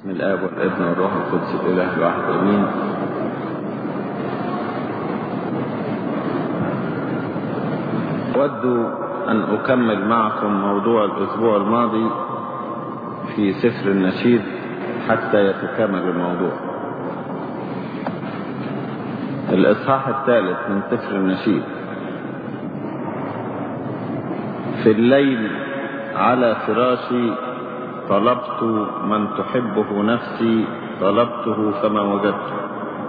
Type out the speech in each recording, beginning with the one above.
من الآب والابن والروح القدس الإله الواحد آمين أود أن أكمل معكم موضوع الأسبوع الماضي في سفر النشيد حتى يتكامل الموضوع الإصحاح الثالث من سفر النشيد في الليل على فراشي طلبت من تحبه نفسي طلبته فما وجدته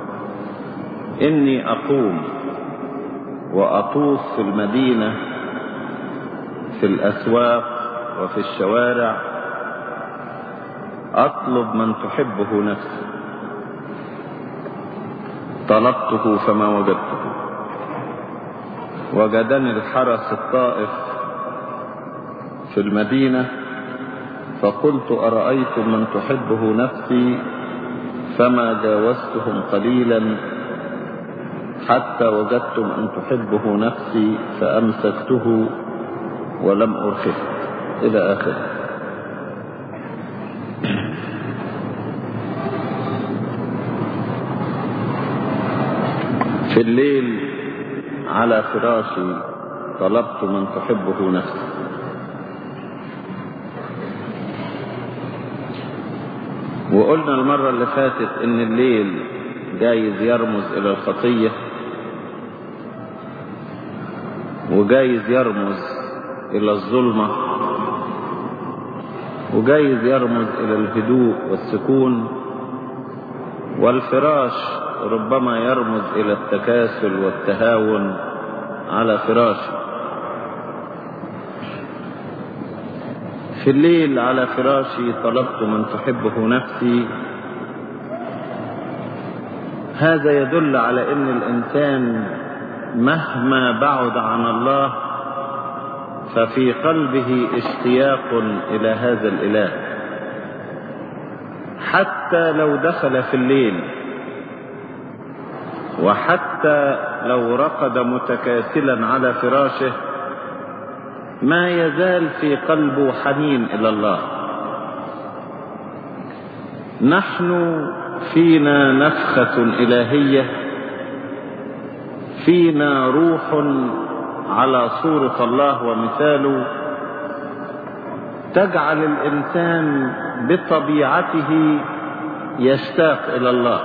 إني أقوم وأطوف في المدينة في الأسواق وفي الشوارع أطلب من تحبه نفسي طلبته فما وجدته وجدني الحرس الطائف في المدينة فقلت أرأيتم من تحبه نفسي فما جاوزتهم قليلا حتى وجدتم أن تحبه نفسي فأمسكته ولم أرخه إلى آخره في الليل على فراشي طلبت من تحبه نفسي وقلنا المرة اللي فاتت ان الليل جايز يرمز الى الخطية وجايز يرمز الى الظلمة وجايز يرمز الى الهدوء والسكون والفراش ربما يرمز الى التكاسل والتهاون على فراشه في الليل على فراشي طلبت من تحبه نفسي هذا يدل على ان الانسان مهما بعد عن الله ففي قلبه اشتياق الى هذا الاله حتى لو دخل في الليل وحتى لو رقد متكاسلا على فراشه ما يزال في قلبه حنين الى الله نحن فينا نفخه الهيه فينا روح على صوره الله ومثاله تجعل الانسان بطبيعته يشتاق الى الله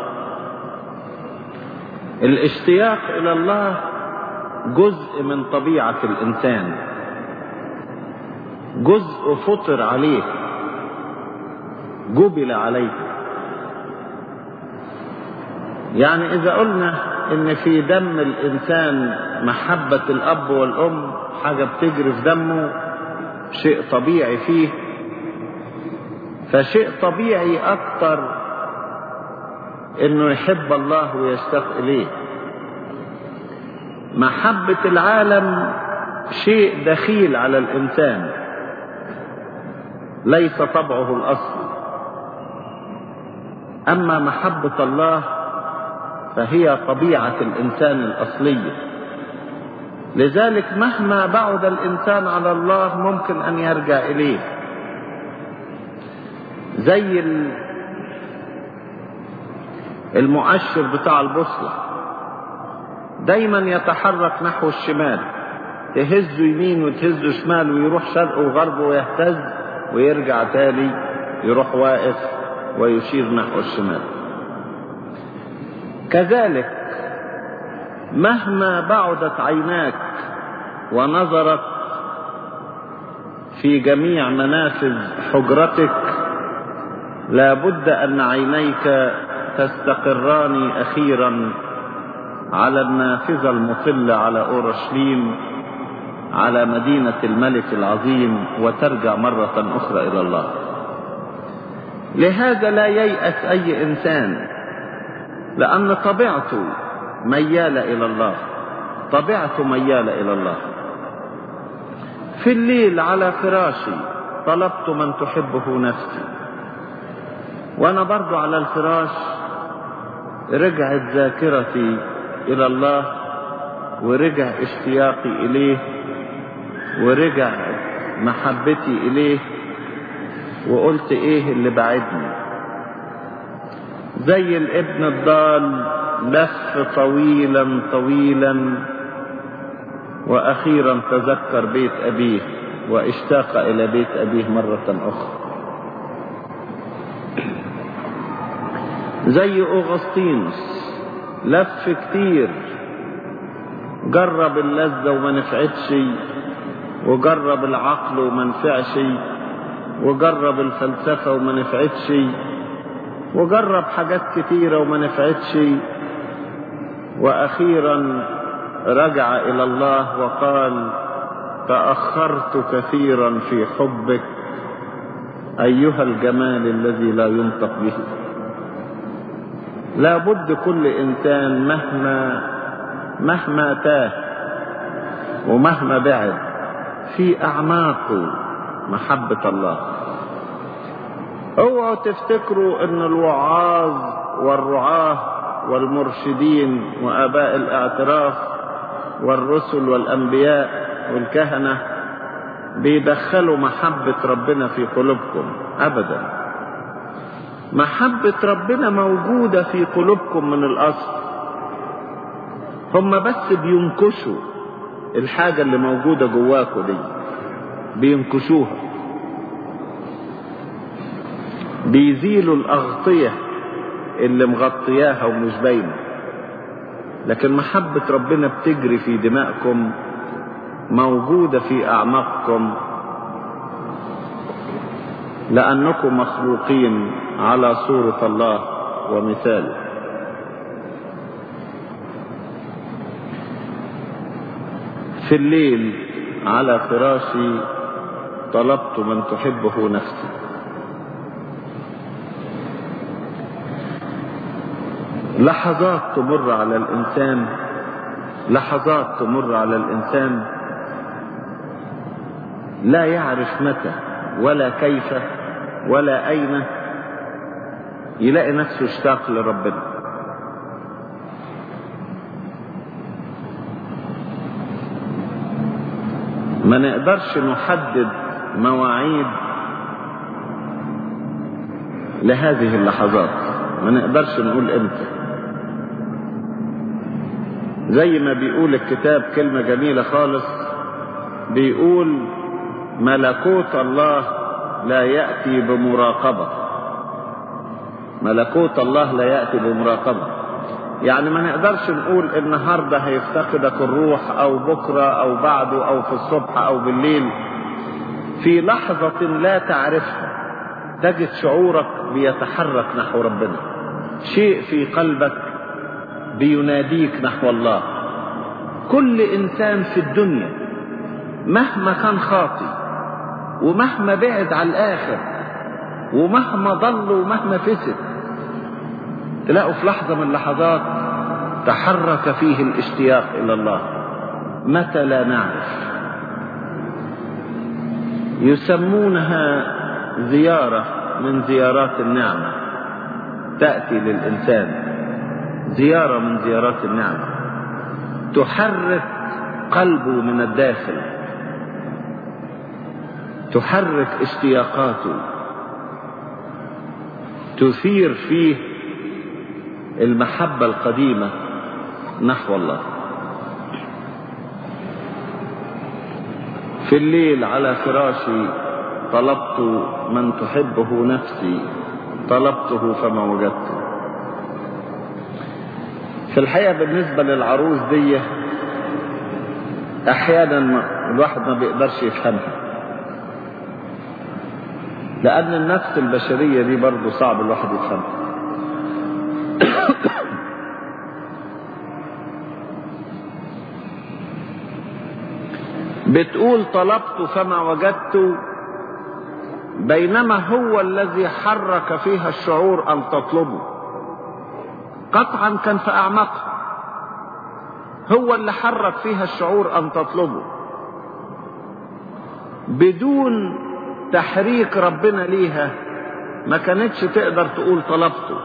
الاشتياق الى الله جزء من طبيعه الانسان جزء فطر عليه جبل عليه يعني اذا قلنا ان في دم الانسان محبة الاب والام حاجة بتجري في دمه شيء طبيعي فيه فشيء طبيعي اكتر انه يحب الله ويشتاق اليه محبة العالم شيء دخيل على الانسان ليس طبعه الاصلي اما محبه الله فهي طبيعه الانسان الاصليه لذلك مهما بعد الانسان على الله ممكن ان يرجع اليه زي المؤشر بتاع البوصله دايما يتحرك نحو الشمال تهزه يمين وتهزه شمال ويروح شرق وغرب ويهتز ويرجع تاني يروح واقف ويشير نحو الشمال كذلك مهما بعدت عيناك ونظرت في جميع منافذ حجرتك لابد ان عينيك تستقران اخيرا على النافذه المطله على اورشليم على مدينة الملك العظيم وترجع مرة أخرى إلى الله لهذا لا ييأس أي إنسان لأن طبيعته ميالة إلى الله طبيعته ميالة إلى الله في الليل على فراشي طلبت من تحبه نفسي وأنا برضو على الفراش رجعت ذاكرتي إلى الله ورجع اشتياقي إليه ورجع محبتي إليه وقلت إيه اللي بعدني زي الابن الضال لف طويلا طويلا واخيرا تذكر بيت ابيه واشتاق الى بيت ابيه مرة اخرى زي اغسطينوس لف كتير جرب اللذة وما نفعتش وجرب العقل وما نفعش وجرب الفلسفة وما نفعتش وجرب حاجات كتيرة وما نفعتش وأخيرا رجع إلى الله وقال تأخرت كثيرا في حبك أيها الجمال الذي لا ينطق به لا بد كل إنسان مهما مهما تاه ومهما بعد في أعماقه محبة الله اوعوا تفتكروا ان الوعاظ والرعاة والمرشدين واباء الاعتراف والرسل والانبياء والكهنة بيدخلوا محبة ربنا في قلوبكم ابدا محبة ربنا موجودة في قلوبكم من الاصل هم بس بينكشوا الحاجة اللي موجودة جواكم دي بينكشوها بيزيلوا الأغطية اللي مغطياها ومش باينة لكن محبة ربنا بتجري في دمائكم موجودة في أعماقكم لأنكم مخلوقين على صورة الله ومثاله في الليل على فراشي طلبت من تحبه نفسي لحظات تمر على الإنسان لحظات تمر على الإنسان لا يعرف متى ولا كيف ولا أين يلاقي نفسه اشتاق لربنا ما نقدرش نحدد مواعيد لهذه اللحظات ما نقدرش نقول امتى زي ما بيقول الكتاب كلمة جميلة خالص بيقول ملكوت الله لا يأتي بمراقبة ملكوت الله لا يأتي بمراقبة يعني ما نقدرش نقول النهاردة هيفتقدك الروح او بكرة او بعده او في الصبح او بالليل في لحظة لا تعرفها تجد شعورك بيتحرك نحو ربنا شيء في قلبك بيناديك نحو الله كل انسان في الدنيا مهما كان خاطي ومهما بعد على الاخر ومهما ضل ومهما فسد تلاقوا في لحظة من اللحظات تحرك فيه الاشتياق إلى الله متى لا نعرف يسمونها زيارة من زيارات النعمة تأتي للإنسان زيارة من زيارات النعمة تحرك قلبه من الداخل تحرك اشتياقاته تثير فيه المحبة القديمة نحو الله في الليل على فراشي طلبت من تحبه نفسي طلبته فما وجدته في الحقيقة بالنسبة للعروس دي أحيانا الواحد ما بيقدرش يفهمها لأن النفس البشرية دي برضه صعب الواحد يفهمها بتقول طلبت فما وجدت بينما هو الذي حرك فيها الشعور ان تطلبه قطعا كان في اعماقها هو اللي حرك فيها الشعور ان تطلبه بدون تحريك ربنا ليها ما كانتش تقدر تقول طلبته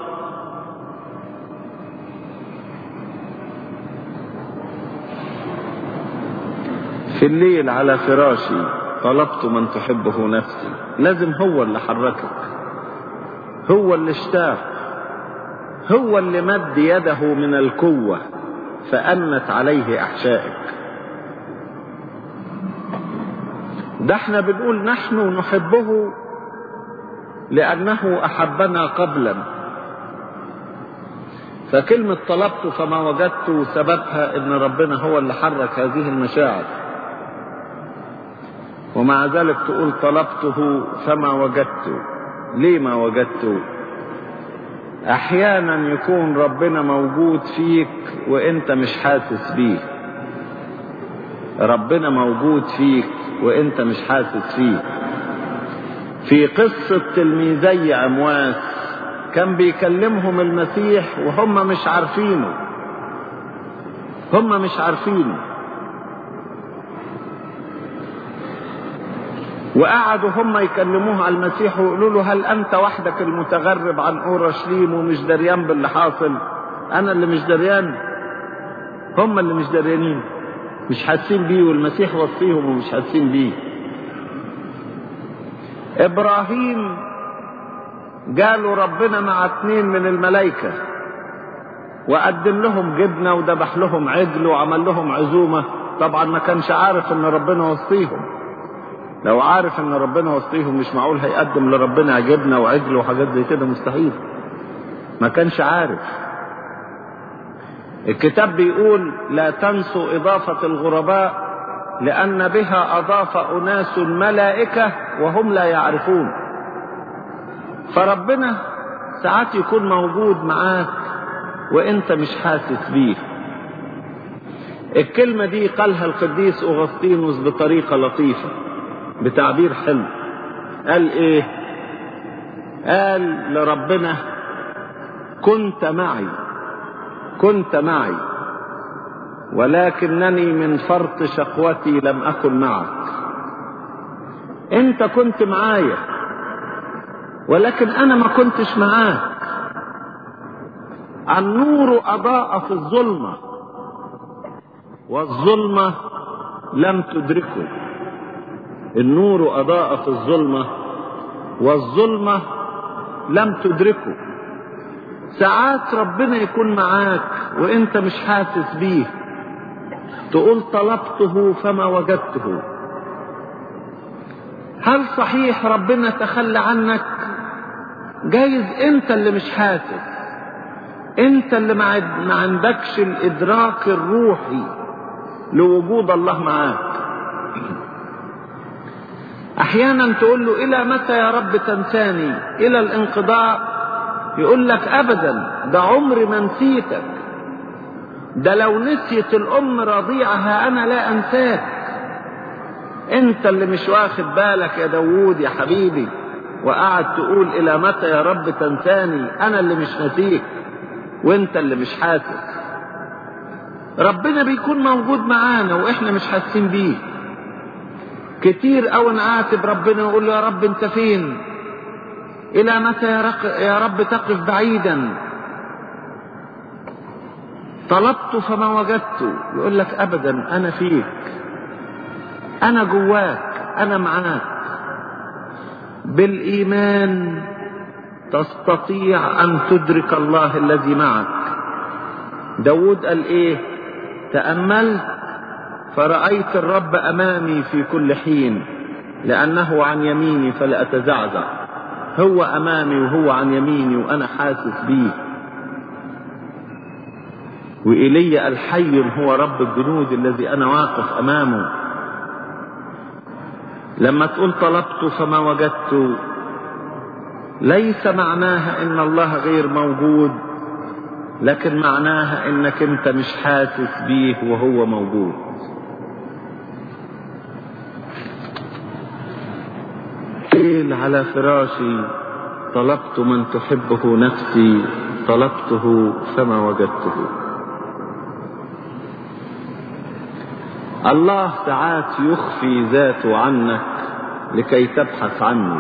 في الليل على فراشي طلبت من تحبه نفسي لازم هو اللي حركك هو اللي اشتاق هو اللي مد يده من القوة فأنت عليه أحشائك ده احنا بنقول نحن نحبه لأنه أحبنا قبلا فكلمة طلبت فما وجدت سببها ان ربنا هو اللي حرك هذه المشاعر ومع ذلك تقول طلبته فما وجدت ليه ما وجدت احيانا يكون ربنا موجود فيك وانت مش حاسس بيه ربنا موجود فيك وانت مش حاسس فيه في قصة تلميذي امواس كان بيكلمهم المسيح وهم مش عارفينه هم مش عارفينه وقعدوا هم يكلموه على المسيح ويقولوا له هل انت وحدك المتغرب عن اورشليم ومش دريان باللي حاصل انا اللي مش دريان هم اللي مش دريانين مش حاسين بيه والمسيح وصيهم ومش حاسين بيه ابراهيم جاله ربنا مع اتنين من الملائكة وقدم لهم جبنة وذبح لهم عجل وعمل لهم عزومة طبعا ما كانش عارف ان ربنا وصيهم لو عارف ان ربنا وصيهم مش معقول هيقدم لربنا جبنة وعجل وحاجات زي كده مستحيل ما كانش عارف الكتاب بيقول لا تنسوا إضافة الغرباء لأن بها أضاف أناس ملائكة وهم لا يعرفون فربنا ساعات يكون موجود معاك وانت مش حاسس بيه الكلمة دي قالها القديس أغسطينوس بطريقة لطيفة بتعبير حلو قال ايه قال لربنا كنت معي كنت معي ولكنني من فرط شقوتي لم أكن معك انت كنت معايا ولكن انا ما كنتش معاك النور اضاء في الظلمه والظلمه لم تدركه النور اضاء في الظلمه والظلمه لم تدركه ساعات ربنا يكون معاك وانت مش حاسس بيه تقول طلبته فما وجدته هل صحيح ربنا تخلى عنك جايز انت اللي مش حاسس انت اللي ما عندكش الادراك الروحي لوجود الله معاك احيانا تقول له الى متى يا رب تنساني الى الانقضاء يقول لك ابدا ده عمري ما نسيتك ده لو نسيت الام رضيعها انا لا انساك انت اللي مش واخد بالك يا داوود يا حبيبي وقعد تقول الى متى يا رب تنساني انا اللي مش ناسيك وانت اللي مش حاسس ربنا بيكون موجود معانا واحنا مش حاسين بيه كتير او نعاتب ربنا ونقول له يا رب انت فين الى متى يا, رق... يا رب تقف بعيدا طلبت فما وجدت يقول لك ابدا انا فيك انا جواك انا معاك بالايمان تستطيع ان تدرك الله الذي معك داود قال ايه تاملت فرايت الرب امامي في كل حين لانه عن يميني فلا اتزعزع هو امامي وهو عن يميني وانا حاسس بيه وإلي الحي هو رب الجنود الذي أنا واقف أمامه لما تقول طلبت فما وجدت ليس معناها ان الله غير موجود لكن معناها انك انت مش حاسس بيه وهو موجود قيل على فراشي طلبت من تحبه نفسي طلبته فما وجدته الله ساعات يخفي ذاته عنك لكي تبحث عنه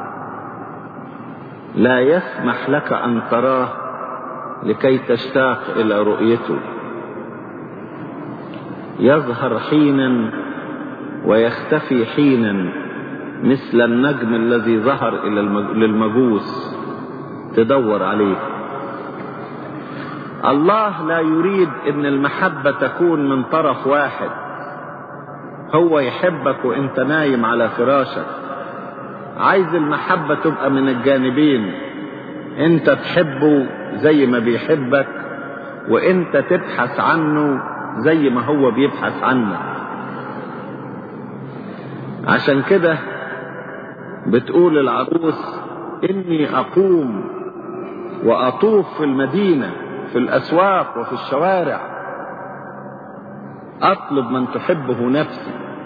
لا يسمح لك ان تراه لكي تشتاق الى رؤيته يظهر حينا ويختفي حينا مثل النجم الذي ظهر الى للمجوس تدور عليه الله لا يريد ان المحبة تكون من طرف واحد هو يحبك وانت نايم على فراشك عايز المحبة تبقى من الجانبين انت تحبه زي ما بيحبك وانت تبحث عنه زي ما هو بيبحث عنك عشان كده بتقول العروس اني اقوم واطوف في المدينه في الاسواق وفي الشوارع اطلب من تحبه نفسي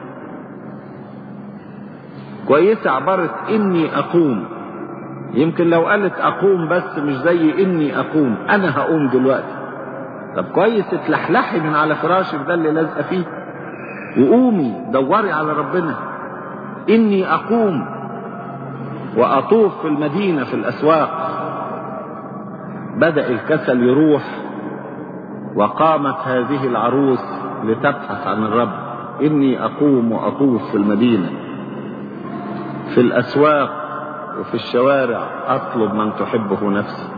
كويسه عباره اني اقوم يمكن لو قالت اقوم بس مش زي اني اقوم انا هقوم دلوقتي طب كويس اتلحلحي من على فراشك ده اللي لازقه فيه وقومي دوري على ربنا اني اقوم واطوف في المدينه في الاسواق بدا الكسل يروح وقامت هذه العروس لتبحث عن الرب اني اقوم واطوف في المدينه في الاسواق وفي الشوارع اطلب من تحبه نفسي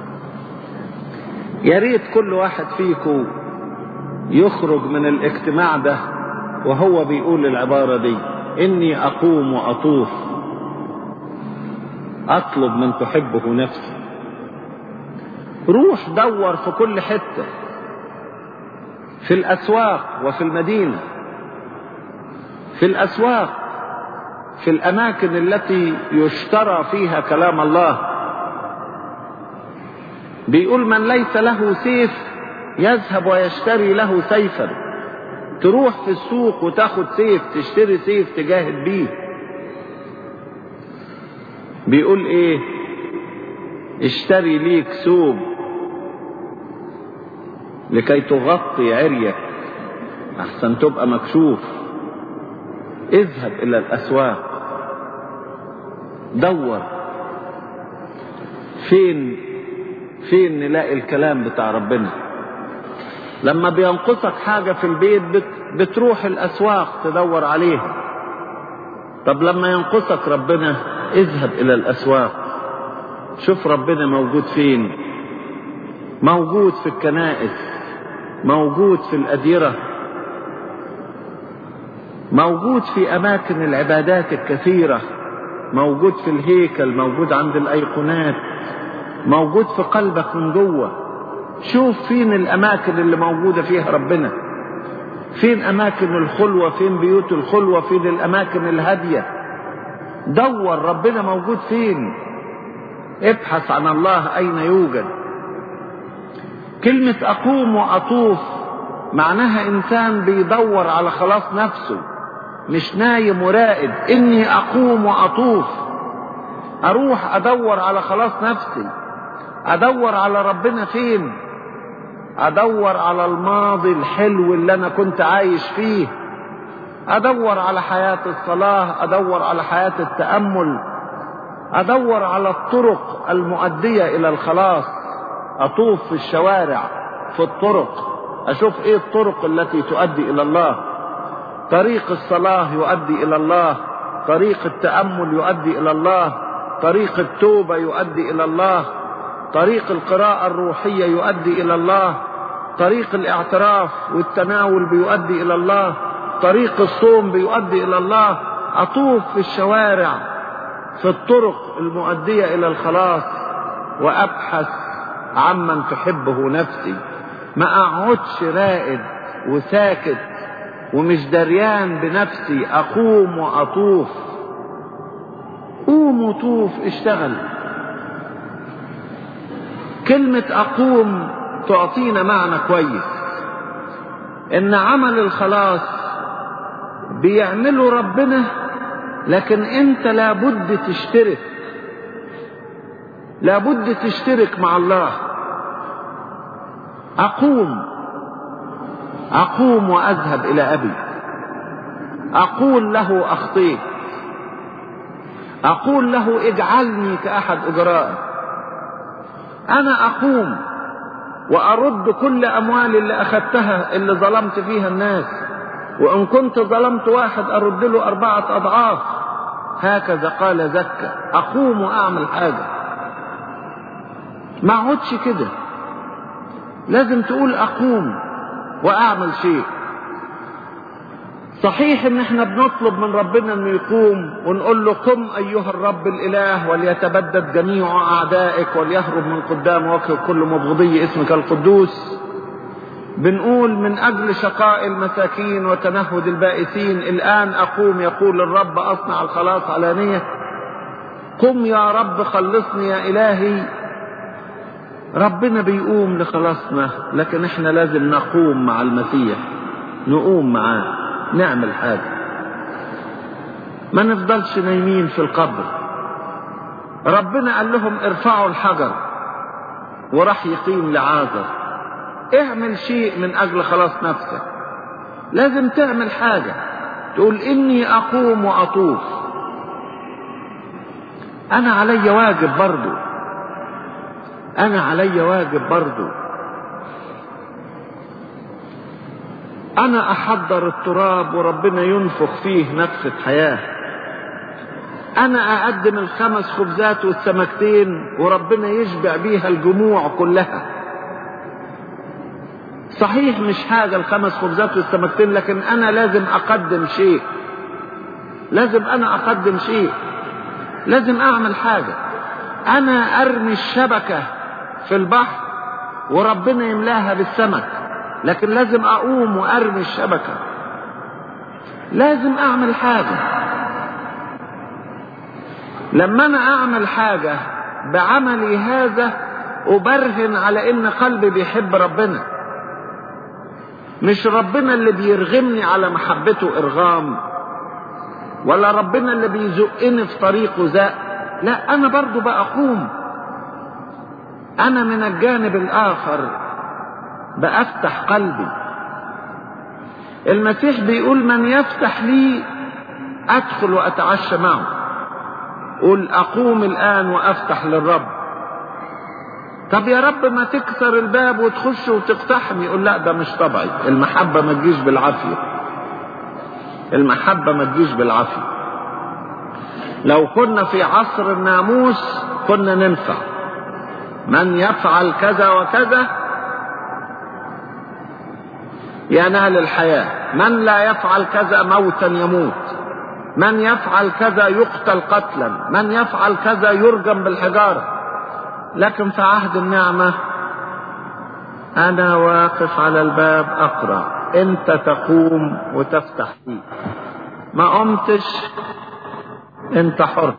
يا ريت كل واحد فيكم يخرج من الاجتماع ده وهو بيقول العباره دي اني اقوم واطوف اطلب من تحبه نفسي روح دور في كل حته في الاسواق وفي المدينه في الاسواق في الاماكن التي يشترى فيها كلام الله بيقول من ليس له سيف يذهب ويشتري له سيفا تروح في السوق وتاخد سيف تشتري سيف تجاهد بيه بيقول ايه اشتري ليك ثوب لكي تغطي عريك احسن تبقى مكشوف اذهب الى الاسواق دور فين فين نلاقي الكلام بتاع ربنا لما بينقصك حاجة في البيت بت بتروح الأسواق تدور عليها طب لما ينقصك ربنا اذهب إلى الأسواق شوف ربنا موجود فين موجود في الكنائس موجود في الأديرة موجود في أماكن العبادات الكثيرة موجود في الهيكل موجود عند الأيقونات موجود في قلبك من جوه شوف فين الأماكن اللي موجودة فيها ربنا فين أماكن الخلوة فين بيوت الخلوة فين الأماكن الهادية دور ربنا موجود فين ابحث عن الله أين يوجد كلمة أقوم وأطوف معناها إنسان بيدور على خلاص نفسه مش نايم وراقد إني أقوم وأطوف أروح أدور على خلاص نفسي أدور على ربنا فين أدور على الماضي الحلو اللي أنا كنت عايش فيه أدور على حياة الصلاة أدور على حياة التأمل أدور على الطرق المؤدية إلى الخلاص أطوف في الشوارع في الطرق أشوف إيه الطرق التي تؤدي إلى الله طريق الصلاة يؤدي إلى الله طريق التأمل يؤدي إلى الله طريق التوبة يؤدي إلى الله طريق القراءة الروحية يؤدي إلى الله طريق الاعتراف والتناول بيؤدي إلى الله طريق الصوم بيؤدي إلى الله أطوف في الشوارع في الطرق المؤدية إلى الخلاص وأبحث عمن تحبه نفسي ما أقعدش رائد وساكت ومش دريان بنفسي أقوم وأطوف قوم وطوف اشتغل كلمة أقوم تعطينا معنى كويس إن عمل الخلاص بيعمله ربنا لكن أنت لابد تشترك لابد تشترك مع الله أقوم أقوم وأذهب إلى أبي أقول له أخطيت أقول له اجعلني كأحد أجرائك أنا أقوم وأرد كل أموالي اللي أخذتها اللي ظلمت فيها الناس وإن كنت ظلمت واحد أرد له أربعة أضعاف هكذا قال زكا أقوم وأعمل حاجة ما أقعدش كده لازم تقول اقوم واعمل شيء صحيح ان احنا بنطلب من ربنا انه يقوم ونقول له قم ايها الرب الاله وليتبدد جميع اعدائك وليهرب من قدام وجه كل مبغضي اسمك القدوس بنقول من اجل شقاء المساكين وتنهد البائسين الان اقوم يقول الرب اصنع الخلاص علانيه قم يا رب خلصني يا الهي ربنا بيقوم لخلاصنا لكن احنا لازم نقوم مع المسيح نقوم معاه نعمل حاجة ما نفضلش نايمين في القبر ربنا قال لهم ارفعوا الحجر وراح يقيم لعازر اعمل شيء من اجل خلاص نفسك لازم تعمل حاجة تقول اني اقوم واطوف انا علي واجب برضو انا علي واجب برضو انا احضر التراب وربنا ينفخ فيه نفخة حياة انا اقدم الخمس خبزات والسمكتين وربنا يشبع بيها الجموع كلها صحيح مش حاجة الخمس خبزات والسمكتين لكن انا لازم اقدم شيء لازم انا اقدم شيء لازم اعمل حاجة انا ارمي الشبكة في البحر وربنا يملاها بالسمك لكن لازم اقوم وارمي الشبكة لازم اعمل حاجة لما انا اعمل حاجة بعملي هذا ابرهن على ان قلبي بيحب ربنا مش ربنا اللي بيرغمني على محبته ارغام ولا ربنا اللي بيزقني في طريقه زق لا انا برضو بقوم انا من الجانب الاخر بأفتح قلبي المسيح بيقول من يفتح لي أدخل وأتعشى معه قل أقوم الآن وأفتح للرب طب يا رب ما تكسر الباب وتخش وتقتحم يقول لا ده مش طبعي المحبة ما تجيش بالعافية المحبة ما تجيش بالعافية لو كنا في عصر الناموس كنا ننفع من يفعل كذا وكذا ينال الحياة من لا يفعل كذا موتا يموت من يفعل كذا يقتل قتلا من يفعل كذا يرجم بالحجارة لكن في عهد النعمة أنا واقف على الباب أقرأ أنت تقوم وتفتح لي ما قمتش أنت حر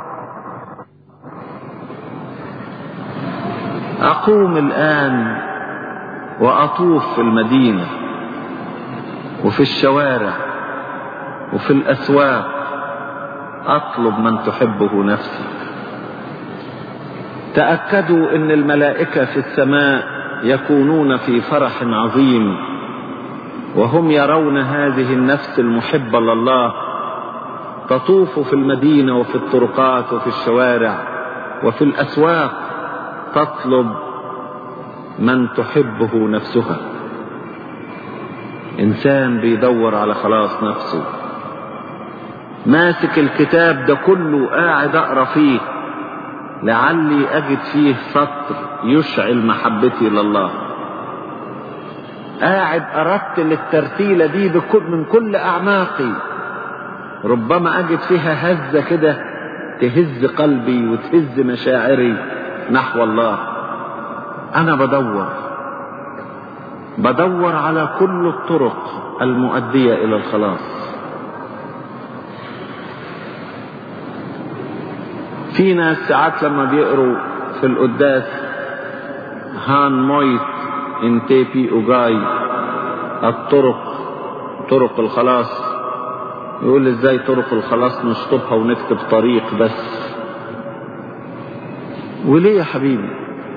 أقوم الآن وأطوف في المدينة وفي الشوارع وفي الأسواق أطلب من تحبه نفسي تأكدوا أن الملائكة في السماء يكونون في فرح عظيم وهم يرون هذه النفس المحبة لله تطوف في المدينة وفي الطرقات وفي الشوارع وفي الأسواق تطلب من تحبه نفسها انسان بيدور على خلاص نفسه ماسك الكتاب ده كله قاعد اقرا فيه لعلي اجد فيه سطر يشعل محبتي لله قاعد ارتل الترتيله دي بكل من كل اعماقي ربما اجد فيها هزه كده تهز قلبي وتهز مشاعري نحو الله انا بدور بدور على كل الطرق المؤديه الى الخلاص في ناس ساعات لما بيقروا في القداس هان مويت انتيبي اوجاي الطرق طرق الخلاص يقول ازاي طرق الخلاص نشطبها ونكتب طريق بس وليه يا حبيبي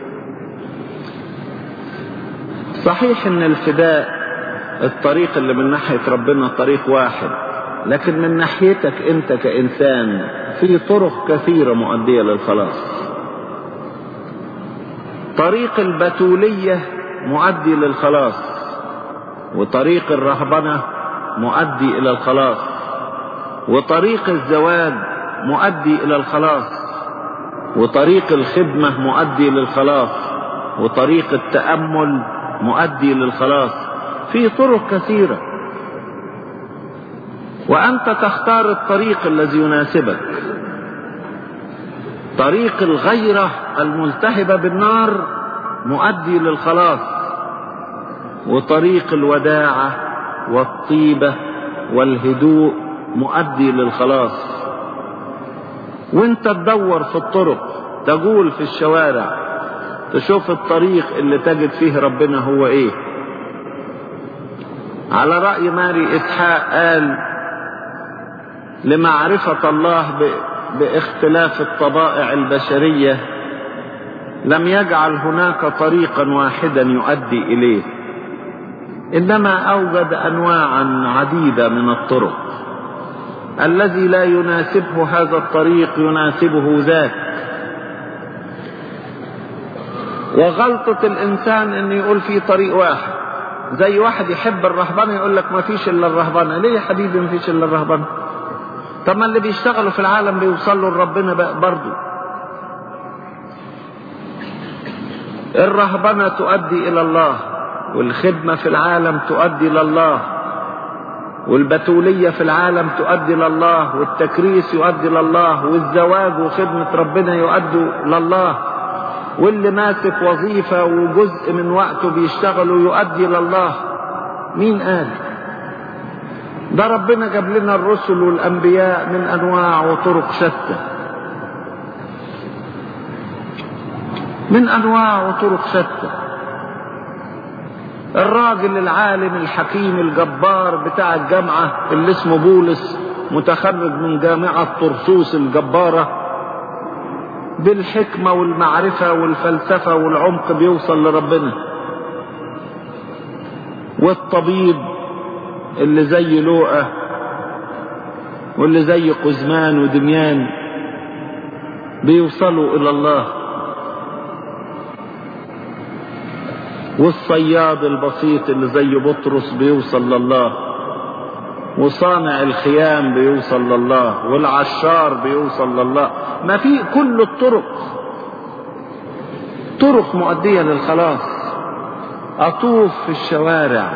صحيح ان الفداء الطريق اللي من ناحية ربنا طريق واحد لكن من ناحيتك انت كانسان في طرق كثيرة مؤدية للخلاص طريق البتولية مؤدي للخلاص وطريق الرهبنة مؤدي الى الخلاص وطريق الزواج مؤدي الى الخلاص وطريق الخدمة مؤدي للخلاص وطريق التأمل مؤدي للخلاص في طرق كثيرة وأنت تختار الطريق الذي يناسبك طريق الغيرة الملتهبة بالنار مؤدي للخلاص وطريق الوداعة والطيبة والهدوء مؤدي للخلاص وانت تدور في الطرق تقول في الشوارع تشوف الطريق اللي تجد فيه ربنا هو ايه على رأي ماري إسحاق قال لمعرفة الله باختلاف الطبائع البشرية لم يجعل هناك طريقا واحدا يؤدي إليه إنما أوجد أنواعا عديدة من الطرق الذي لا يناسبه هذا الطريق يناسبه ذاك وغلطة الإنسان إنه يقول في طريق واحد زي واحد يحب الرهبنة يقول لك ما فيش إلا الرهبنة ليه يا حبيبي ما فيش إلا الرهبنة طب ما اللي بيشتغلوا في العالم بيوصلوا لربنا برضه الرهبنة تؤدي إلى الله والخدمة في العالم تؤدي إلى الله والبتولية في العالم تؤدي لله والتكريس يؤدي لله والزواج وخدمة ربنا يؤدي لله واللي ماسك وظيفة وجزء من وقته بيشتغله يؤدي لله مين قال ده ربنا جاب لنا الرسل والأنبياء من أنواع وطرق شتى من أنواع وطرق شتى الراجل العالم الحكيم الجبار بتاع الجامعة اللي اسمه بولس متخرج من جامعة طرسوس الجبارة بالحكمة والمعرفة والفلسفة والعمق بيوصل لربنا والطبيب اللي زي لوقا واللي زي قزمان ودميان بيوصلوا إلى الله والصياد البسيط اللي زي بطرس بيوصل لله وصانع الخيام بيوصل لله والعشار بيوصل لله ما في كل الطرق طرق مؤدية للخلاص أطوف في الشوارع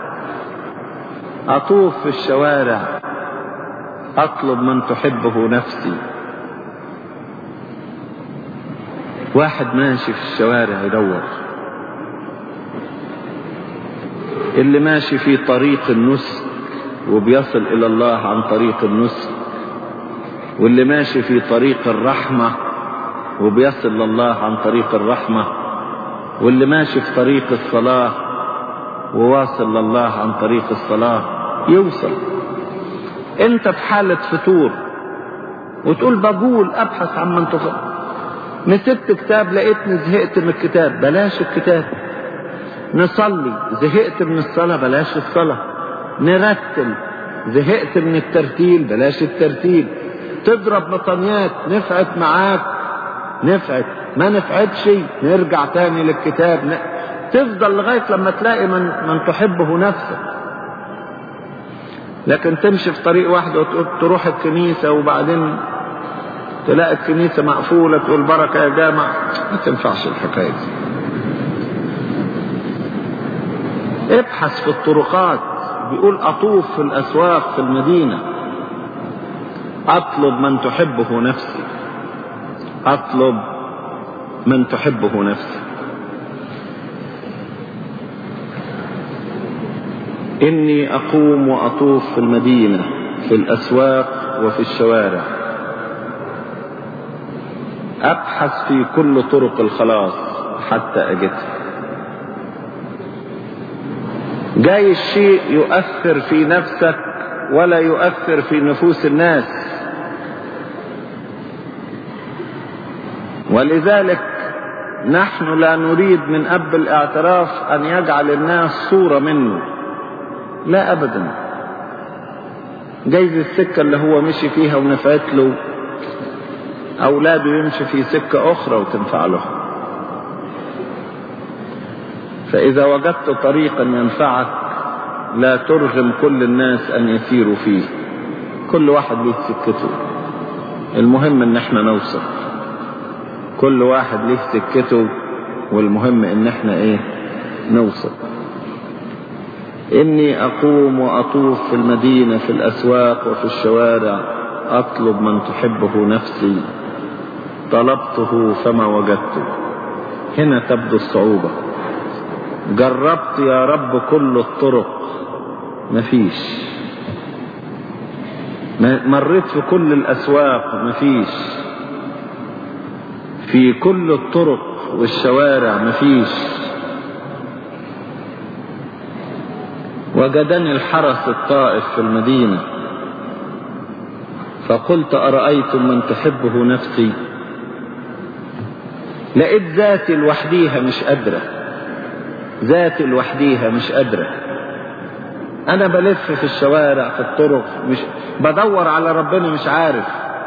أطوف في الشوارع أطلب من تحبه نفسي واحد ماشي في الشوارع يدور اللي ماشي في طريق النسك وبيصل إلى الله عن طريق النسك واللي ماشي في طريق الرحمة وبيصل لله عن طريق الرحمة واللي ماشي في طريق الصلاة وواصل لله عن طريق الصلاة يوصل انت في حالة فتور وتقول بقول ابحث عن من تفضل مسكت كتاب لقيتني زهقت من الكتاب بلاش الكتاب نصلي زهقت من الصلاة بلاش الصلاة نرتل زهقت من الترتيل بلاش الترتيل تضرب مطنيات نفعت معاك نفعت ما نفعتش نرجع تاني للكتاب ن... تفضل لغاية لما تلاقي من, من تحبه نفسك لكن تمشي في طريق واحد وتروح الكنيسة وبعدين تلاقي الكنيسة مقفولة تقول بركة يا جامع ما تنفعش الحكاية دي ابحث في الطرقات بيقول أطوف في الأسواق في المدينة أطلب من تحبه نفسي أطلب من تحبه نفسي إني أقوم وأطوف في المدينة في الأسواق وفي الشوارع أبحث في كل طرق الخلاص حتى أجدها جاي الشيء يؤثر في نفسك ولا يؤثر في نفوس الناس ولذلك نحن لا نريد من أب الاعتراف أن يجعل الناس صورة منه لا أبدا جايز السكة اللي هو مشي فيها ونفعت له أولاده يمشي في سكة أخرى وتنفع له فإذا وجدت طريقا ينفعك لا ترغم كل الناس أن يسيروا فيه كل واحد له سكته المهم ان احنا نوصل كل واحد له سكته والمهم ان احنا ايه نوصل اني اقوم واطوف في المدينة في الاسواق وفي الشوارع اطلب من تحبه نفسي طلبته فما وجدته هنا تبدو الصعوبة جربت يا رب كل الطرق مفيش مريت في كل الأسواق مفيش في كل الطرق والشوارع مفيش وجدني الحرس الطائف في المدينة فقلت أرأيتم من تحبه نفسي لقيت ذاتي لوحديها مش قادرة ذاتي لوحديها مش قادرة أنا بلف في الشوارع في الطرق مش بدور على ربنا مش عارف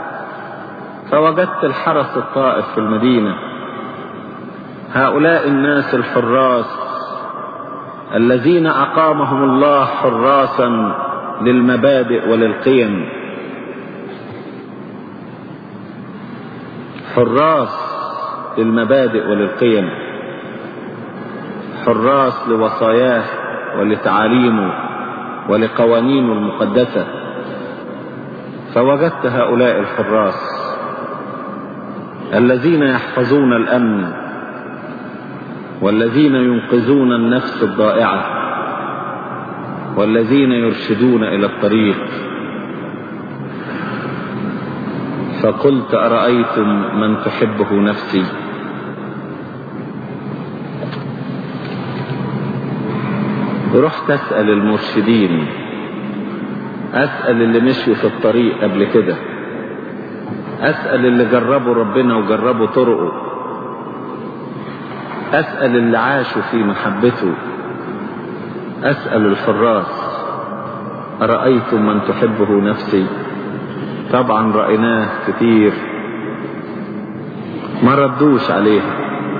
فوجدت الحرس الطائف في المدينة هؤلاء الناس الحراس الذين أقامهم الله حراسا للمبادئ وللقيم حراس للمبادئ وللقيم حراس لوصاياه ولتعاليمه ولقوانينه المقدسة فوجدت هؤلاء الحراس الذين يحفظون الأمن والذين ينقذون النفس الضائعة والذين يرشدون إلى الطريق فقلت أرأيتم من تحبه نفسي رحت أسأل المرشدين أسأل اللي مشوا في الطريق قبل كده أسأل اللي جربوا ربنا وجربوا طرقه أسأل اللي عاشوا في محبته أسأل الحراس أرأيتم من تحبه نفسي طبعا رأيناه كتير ما ردوش عليها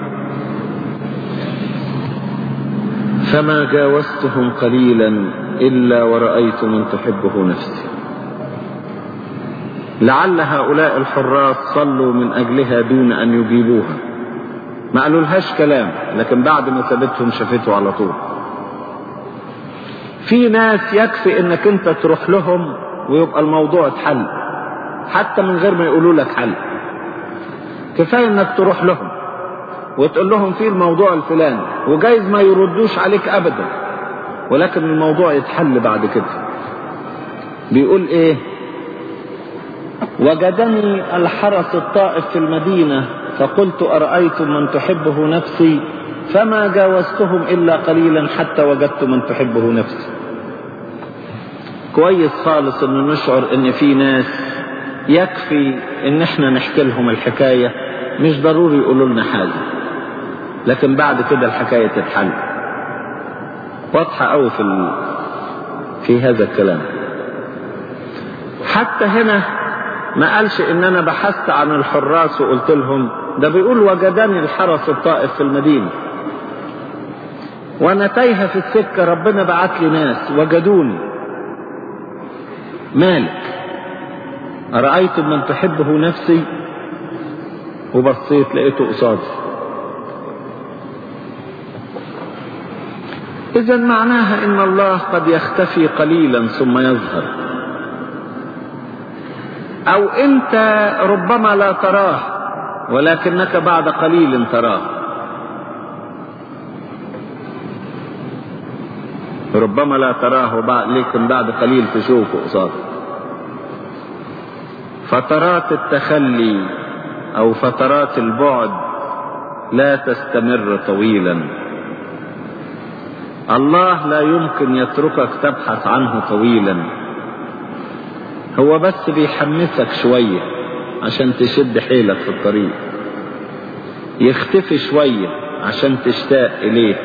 فما جاوزتهم قليلا إلا ورأيت من تحبه نفسي لعل هؤلاء الحراس صلوا من أجلها دون أن يجيبوها ما قالولهاش كلام لكن بعد ما سابتهم شافته على طول في ناس يكفي انك انت تروح لهم ويبقى الموضوع اتحل حتى من غير ما يقولوا لك حل كفايه انك تروح لهم وتقول لهم في الموضوع الفلاني وجايز ما يردوش عليك ابدا ولكن الموضوع يتحل بعد كده بيقول ايه وجدني الحرس الطائف في المدينة فقلت أرأيتم من تحبه نفسي فما جاوزتهم إلا قليلا حتى وجدت من تحبه نفسي كويس خالص ان نشعر ان في ناس يكفي ان احنا نحكي لهم الحكاية مش ضروري يقولوا لنا حاجة لكن بعد كده الحكاية تتحل واضحة قوي في ال... في هذا الكلام حتى هنا ما قالش ان انا بحثت عن الحراس وقلت لهم ده بيقول وجدني الحرس الطائف في المدينة وانا تايهة في السكة ربنا بعت لي ناس وجدوني مالك أرأيت من تحبه نفسي وبصيت لقيته قصادي إذا معناها إن الله قد يختفي قليلا ثم يظهر أو أنت ربما لا تراه ولكنك بعد قليل تراه ربما لا تراه وبعد لكن بعد قليل تشوفه قصادك فترات التخلي او فترات البعد لا تستمر طويلا الله لا يمكن يتركك تبحث عنه طويلا هو بس بيحمسك شوية عشان تشد حيلك في الطريق يختفي شوية عشان تشتاق إليه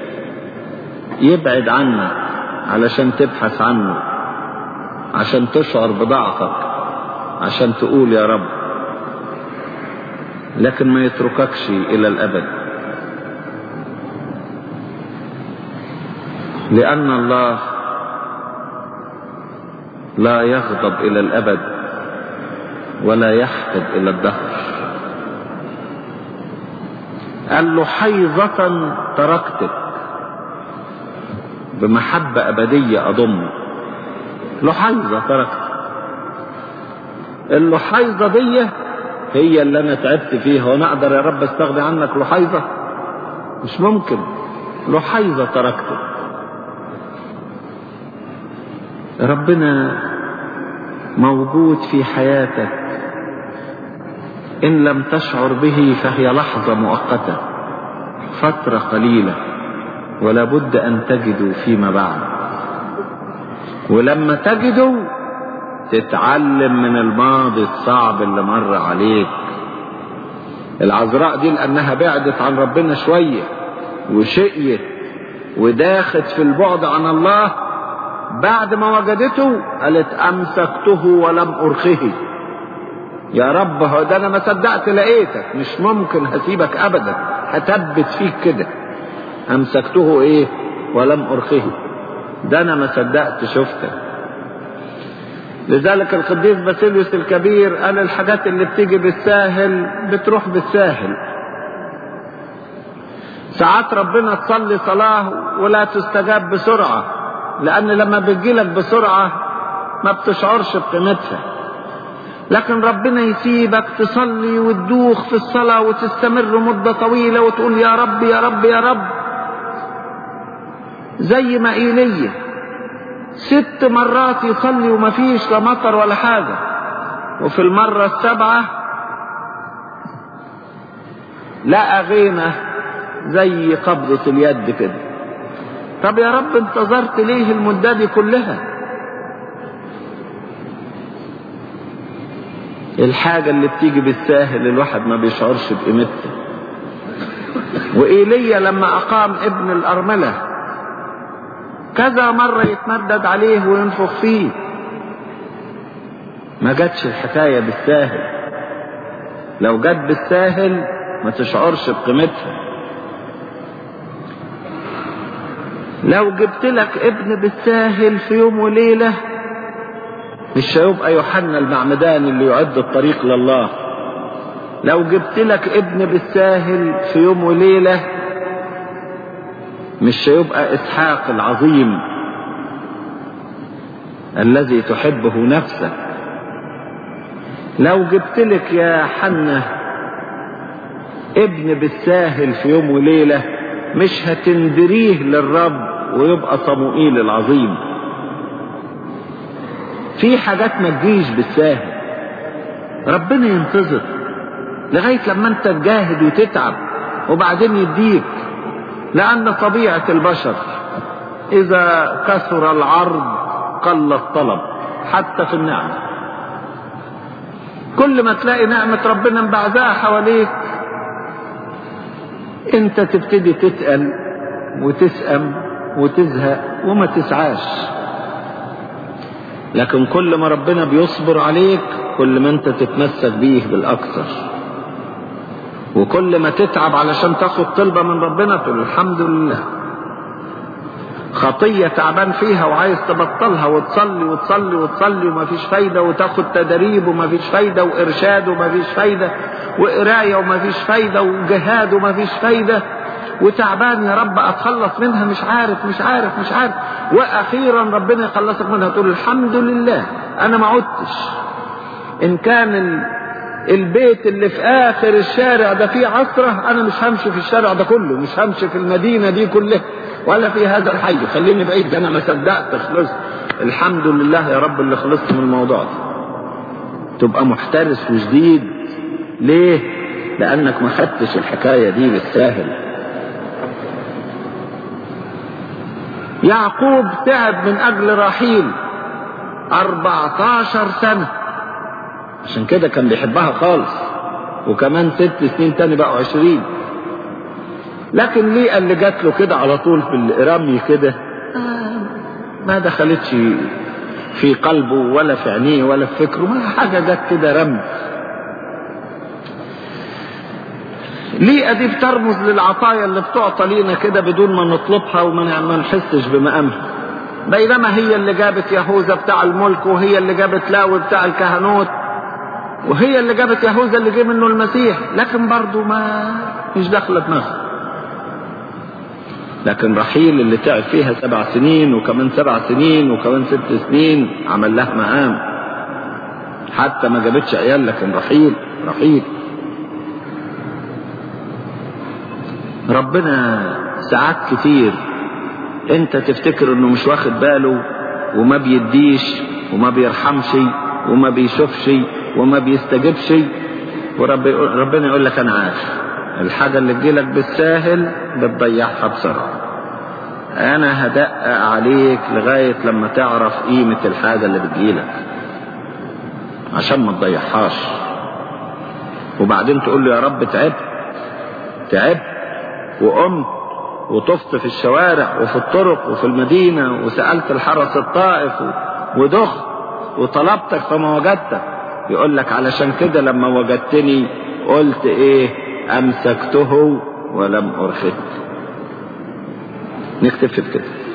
يبعد عنك علشان تبحث عنه عشان تشعر بضعفك عشان تقول يا رب لكن ما يترككش إلى الأبد لأن الله لا يغضب إلى الأبد ولا يحقد إلى الدهر قال له حيظة تركتك بمحبة أبدية أضمك لحيظة تركتك اللحيظة دي هي اللي أنا تعبت فيها وأنا أقدر يا رب أستغني عنك لحيظة مش ممكن لحيظة تركتك ربنا موجود في حياتك إن لم تشعر به فهي لحظة مؤقتة فترة قليلة ولا بد أن تجدوا فيما بعد ولما تجدوا تتعلم من الماضي الصعب اللي مر عليك العذراء دي لأنها بعدت عن ربنا شوية وشقيت وداخت في البعد عن الله بعد ما وجدته قالت أمسكته ولم أرخه يا رب هو ده أنا ما صدقت لقيتك مش ممكن هسيبك أبدا هثبت فيك كده أمسكته إيه ولم أرخه ده أنا ما صدقت شفتك لذلك القديس باسيليوس الكبير قال الحاجات اللي بتيجي بالساهل بتروح بالساهل ساعات ربنا تصلي صلاة ولا تستجاب بسرعة لأن لما بتجيلك بسرعة ما بتشعرش بقيمتها لكن ربنا يسيبك تصلي وتدوخ في الصلاة وتستمر مدة طويلة وتقول يا رب يا رب يا رب زي ما إيليا ست مرات يصلي وما فيش لا مطر ولا حاجة وفي المرة السابعة لقى غيمة زي قبضة اليد كده طب يا رب انتظرت ليه المدة دي كلها الحاجة اللي بتيجي بالساهل الواحد ما بيشعرش بقيمتها وإيليا لما أقام ابن الأرملة كذا مرة يتمدد عليه وينفخ فيه ما جاتش الحكاية بالساهل لو جت بالساهل ما تشعرش بقيمتها لو جبت لك ابن بالساهل في يوم وليلة مش هيبقى يوحنا المعمدان اللي يعد الطريق لله لو جبت لك ابن بالساهل في يوم وليلة مش هيبقى اسحاق العظيم الذي تحبه نفسك لو جبت لك يا حنة ابن بالساهل في يوم وليلة مش هتندريه للرب ويبقى صموئيل العظيم في حاجات ما تجيش بالساهل ربنا ينتظر لغاية لما انت تجاهد وتتعب وبعدين يديك لأن طبيعة البشر إذا كثر العرض قل الطلب حتى في النعمة كل ما تلاقي نعمة ربنا مبعزاها حواليك انت تبتدي تتقل وتسأم وتزهق وما تسعاش لكن كل ما ربنا بيصبر عليك كل ما انت تتمسك بيه بالاكثر وكل ما تتعب علشان تاخد طلبة من ربنا تقول الحمد لله خطية تعبان فيها وعايز تبطلها وتصلي وتصلي وتصلي وما فيش فايدة وتاخد تدريب وما فيش فايدة وإرشاد وما فيش فايدة وقراية وما فيش فايدة وجهاد وما فيش فايدة وتعبان يا رب اتخلص منها مش عارف مش عارف مش عارف واخيرا ربنا يخلصك منها تقول الحمد لله انا ما عدتش ان كان ال... البيت اللي في اخر الشارع ده فيه عصرة انا مش همشي في الشارع ده كله مش همشي في المدينة دي كلها ولا في هذا الحي خليني بعيد ده انا ما صدقت خلصت الحمد لله يا رب اللي خلصت من الموضوع ده تبقى محترس وجديد ليه لانك ما خدتش الحكاية دي بالساهل يعقوب تعب من أجل رحيل أربعتاشر سنة عشان كده كان بيحبها خالص وكمان ست سنين تاني بقوا عشرين لكن ليه اللي جات له كده على طول في الرمي كده ما دخلتش في قلبه ولا في عينيه ولا في فكره ما حاجة جت كده رمي ليه ادي بترمز للعطايا اللي بتعطى لينا كده بدون ما نطلبها وما ما نحسش بمقامها بينما هي اللي جابت يهوذا بتاع الملك وهي اللي جابت لاوي بتاع الكهنوت وهي اللي جابت يهوذا اللي جه منه المسيح لكن برضه ما مش داخله دماغه لكن رحيل اللي تعب فيها سبع سنين وكمان سبع سنين وكمان ست سنين عمل لها مقام حتى ما جابتش عيال لكن رحيل رحيل ربنا ساعات كتير انت تفتكر انه مش واخد باله وما بيديش وما بيرحمش وما بيشوفش وما بيستجبش ورب ربنا يقول لك انا عارف الحاجة اللي تجيلك بالساهل بتضيعها بسرعة انا هدقق عليك لغاية لما تعرف قيمة الحاجة اللي بتجيلك عشان ما تضيعهاش وبعدين تقول له يا رب تعبت تعبت وقمت وطفت في الشوارع وفي الطرق وفي المدينة وسألت الحرس الطائف ودخت وطلبتك فما وجدتك يقول لك علشان كده لما وجدتني قلت ايه امسكته ولم ارخد نكتب في كده